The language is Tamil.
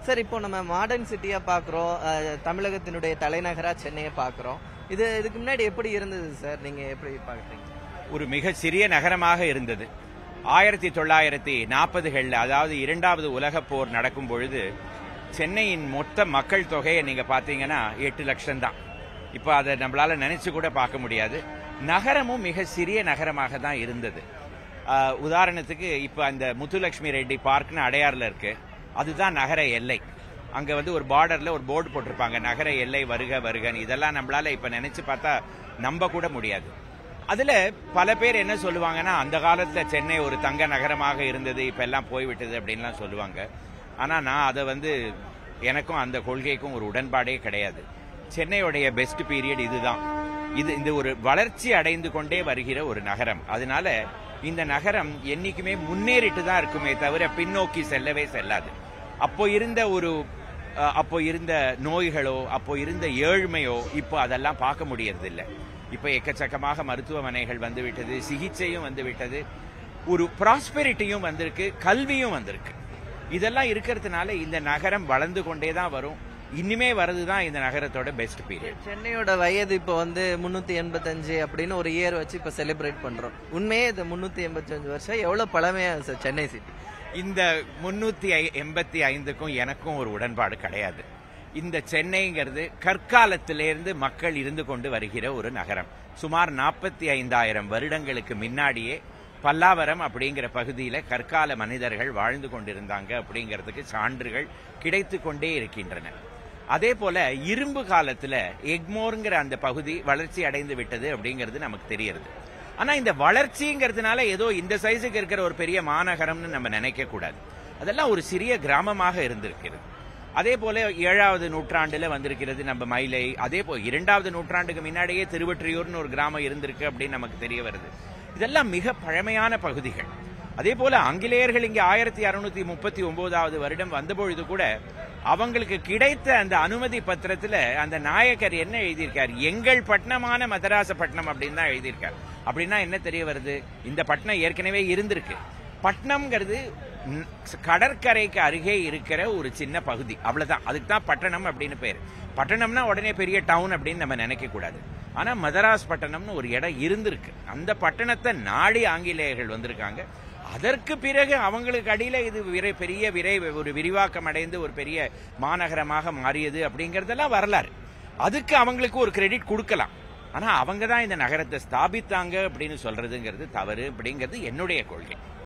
சார் இப்போ நம்ம மாடர்ன் சிட்டியா பாக்குறோம் அஹ், தமிழகத்தினுடைய தலைநகரா சென்னையை பாக்குறோம் இது இதுக்கு முன்னாடி எப்படி இருந்தது சார் நீங்க எப்படி பாக்குறீங்க ஒரு மிக சிறிய நகரமாக இருந்தது ஆயிரத்தி தொள்ளாயிரத்தி நாற்பதுகளில் அதாவது இரண்டாவது உலகப் போர் நடக்கும் பொழுது சென்னையின் மொத்த மக்கள் தொகையை நீங்க பாத்தீங்கன்னா எட்டு லட்சம் தான் இப்போ அதை நம்மளால நினைச்சு கூட பார்க்க முடியாது நகரமும் மிக சிறிய நகரமாக தான் இருந்தது ஆஹ், உதாரணத்துக்கு இப்போ அந்த முத்துலட்சுமி ரெட்டி பார்க்னு அடையாறுல இருக்கு அதுதான் நகர எல்லை அங்க வந்து ஒரு பார்டர்ல ஒரு போர்டு போட்டிருப்பாங்க நகர எல்லை வருக வருகன்னு இதெல்லாம் நம்மளால இப்ப நினைச்சு பார்த்தா நம்ப கூட முடியாது அதுல பல பேர் என்ன சொல்லுவாங்கன்னா அந்த காலத்துல சென்னை ஒரு தங்க நகரமாக இருந்தது இப்ப எல்லாம் போய்விட்டது அப்படின்லாம் சொல்லுவாங்க ஆனா நான் அதை வந்து எனக்கும் அந்த கொள்கைக்கும் ஒரு உடன்பாடே கிடையாது சென்னையுடைய பெஸ்ட் பீரியட் இதுதான் இது இந்த ஒரு வளர்ச்சி அடைந்து கொண்டே வருகிற ஒரு நகரம் அதனால இந்த நகரம் என்னைக்குமே முன்னேறிட்டு தான் இருக்குமே தவிர பின்னோக்கி செல்லவே செல்லாது அப்போ இருந்த ஒரு அஹ், அப்போ இருந்த நோய்களோ அப்போ இருந்த ஏழ்மையோ இப்போ அதெல்லாம் பார்க்க முடியறதில்ல இப்போ எக்கச்சக்கமாக மருத்துவமனைகள் வந்து விட்டது சிகிச்சையும் வந்து விட்டது ஒரு ப்ராஸ்பெரிட்டியும் வந்திருக்கு கல்வியும் வந்திருக்கு இதெல்லாம் இருக்கிறதுனால இந்த நகரம் வளர்ந்து கொண்டே தான் வரும் இனிமே வரதுதான் இந்த நகரத்தோட பெஸ்ட் பீரியட் சென்னையோட வயது இப்போ வந்து முன்னூத்தி எண்பத்தஞ்சு அப்படின்னு ஒரு இயர் வச்சு இப்ப செலிப்ரேட் பண்றோம் உண்மையே இது முன்னூத்தி எண்பத்தஞ்சு வருஷம் எவ்வளவு பழமையா சார் சென்னை சிட்டி இந்த முன்னூத்தி எண்பத்தி ஐந்துக்கும் எனக்கும் ஒரு உடன்பாடு கிடையாது இந்த சென்னைங்கிறது கற்காலத்திலிருந்து மக்கள் இருந்து கொண்டு வருகிற ஒரு நகரம் சுமார் நாற்பத்தி ஐந்தாயிரம் வருடங்களுக்கு முன்னாடியே பல்லாவரம் அப்படிங்கிற பகுதியில கற்கால மனிதர்கள் வாழ்ந்து கொண்டிருந்தாங்க அப்படிங்கிறதுக்கு சான்றுகள் கிடைத்து கொண்டே இருக்கின்றன அதே போல இரும்பு காலத்துல எக்மோர்ங்கிற அந்த பகுதி வளர்ச்சி அடைந்து விட்டது அப்படிங்கிறது நமக்கு தெரியுது ஆனா இந்த வளர்ச்சிங்கிறதுனால ஏதோ இந்த சைஸுக்கு இருக்கிற ஒரு பெரிய மாநகரம்னு நம்ம நினைக்க கூடாது அதெல்லாம் ஒரு சிறிய கிராமமாக இருந்திருக்கிறது அதே போல ஏழாவது நூற்றாண்டுல வந்திருக்கிறது நம்ம மயிலை அதே போல இரண்டாவது நூற்றாண்டுக்கு முன்னாடியே திருவொற்றியூர்னு ஒரு கிராமம் இருந்திருக்கு அப்படின்னு நமக்கு தெரிய வருது இதெல்லாம் மிக பழமையான பகுதிகள் அதே போல ஆங்கிலேயர்கள் இங்கே ஆயிரத்தி அறுநூத்தி முப்பத்தி ஒன்பதாவது வருடம் வந்தபொழுது கூட அவங்களுக்கு கிடைத்த அந்த அனுமதி பத்திரத்துல அந்த நாயக்கர் என்ன எழுதியிருக்கார் எங்கள் பட்டணமான மதராசப்பட்டினம் அப்படின்னு தான் எழுதியிருக்கார் அப்படின்னா என்ன தெரிய வருது இந்த பட்டணம் ஏற்கனவே இருந்திருக்கு பட்டணம்ங்கிறது ந- கடற்கரைக்கு அருகே இருக்கிற ஒரு சின்ன பகுதி அவ்வளவுதான் அதுக்கு தான் பட்டணம் அப்படின்னு பேர் பட்டணம்னா உடனே பெரிய டவுன் அப்படின்னு நம்ம நினைக்க கூடாது ஆனா மதராஸ் பட்டணம்னு ஒரு இடம் இருந்திருக்கு அந்த பட்டணத்தை நாடி ஆங்கிலேயர்கள் வந்திருக்காங்க அதற்கு பிறகு அவங்களுக்கு அடியில இது விரை பெரிய விரை ஒரு விரிவாக்கம் அடைந்து ஒரு பெரிய மாநகரமாக மாறியது அப்படிங்கறதெல்லாம் வரலாறு அதுக்கு அவங்களுக்கு ஒரு கிரெடிட் கொடுக்கலாம் ஆனா அவங்க தான் இந்த நகரத்தை ஸ்தாபித்தாங்க அப்படின்னு சொல்றதுங்கிறது தவறு அப்படிங்கிறது என்னுடைய கொள்கை